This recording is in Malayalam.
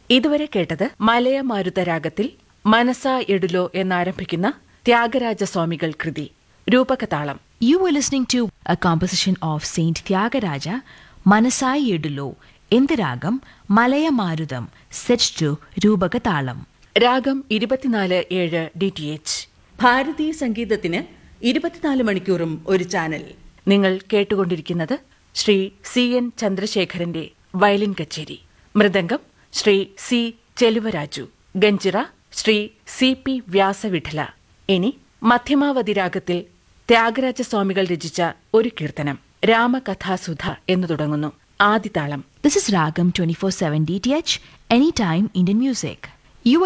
ഇതുവരെ കേട്ടത് മലയ മാരുത രാഗത്തിൽ മനസ എടുലോ എന്നാരംഭിക്കുന്ന ത്യാഗരാജസ്വാമികൾ കൃതി രൂപകതാളം You were listening to a composition of Saint Tyagaraja, Manasai Yedulo, in the ragam Malaya Marudam, set to Rubagatalam. രാഗം ഇരുപത്തിനാല് ഏഴ് ഡി ടി എച്ച് ഭാരതീയ സംഗീതത്തിന് ഇരുപത്തിനാല് മണിക്കൂറും ഒരു ചാനൽ നിങ്ങൾ കേട്ടുകൊണ്ടിരിക്കുന്നത് ശ്രീ സി എൻ ചന്ദ്രശേഖരന്റെ വയലിൻ കച്ചേരി മൃദംഗം ശ്രീ സി ചെലുവരാജു ഗഞ്ചിറ ശ്രീ സി പി വ്യാസവിഠല ഇനി മധ്യമാവധി രാഗത്തിൽ ത്യാഗരാജസ്വാമികൾ രചിച്ച ഒരു കീർത്തനം രാമകഥാസുധ എന്നു തുടങ്ങുന്നു ആദിതാളം This is Ragam 24 7 DTH, anytime Indian music.